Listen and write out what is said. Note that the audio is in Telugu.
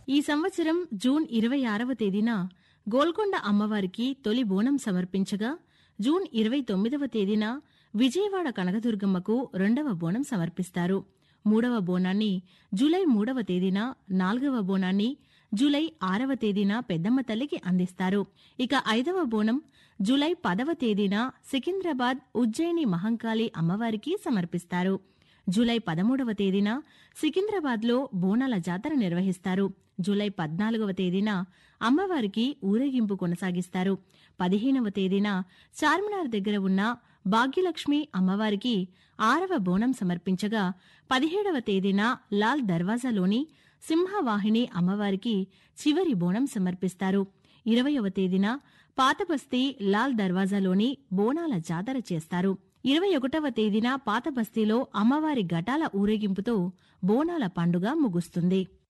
ఈ సంవత్సరం జూన్ ఇరవై ఆరవ తేదీన గోల్కొండ అమ్మవారికి తొలి బోనం సమర్పించగా జూన్ ఇరవై తొమ్మిదవ తేదీన విజయవాడ కనకదుర్గమ్మకు రెండవ బోనం సమర్పిస్తారు మూడవ బోనాన్ని జూలై మూడవ తేదీన నాల్గవ బోనాన్ని జూలై ఆరవ తేదీన పెద్దమ్మ తల్లికి అందిస్తారు ఇక ఐదవ బోనం జూలై పదవ తేదీన సికింద్రాబాద్ ఉజ్జయిని మహంకాళి అమ్మవారికి సమర్పిస్తారు జూలై పదమూడవ తేదీన సికింద్రాబాద్లో బోనాల జాతర నిర్వహిస్తారు జూలై పద్నాలుగవ తేదీన అమ్మవారికి ఊరేగింపు కొనసాగిస్తారు పదిహేనవ తేదీన చార్మినార్ దగ్గర ఉన్న భాగ్యలక్ష్మి అమ్మవారికి ఆరవ బోనం సమర్పించగా పదిహేడవ తేదీన లాల్ దర్వాజాలోని సింహవాహిని అమ్మవారికి చివరి బోనం సమర్పిస్తారు ఇరవయవ తేదీన పాతబస్తీ లాల్ దర్వాజాలోని బోనాల జాతర చేస్తారు ఇరవై ఒకటవ తేదీన పాతబస్తీలో అమ్మవారి ఘటాల ఊరేగింపుతో బోనాల పండుగ ముగుస్తుంది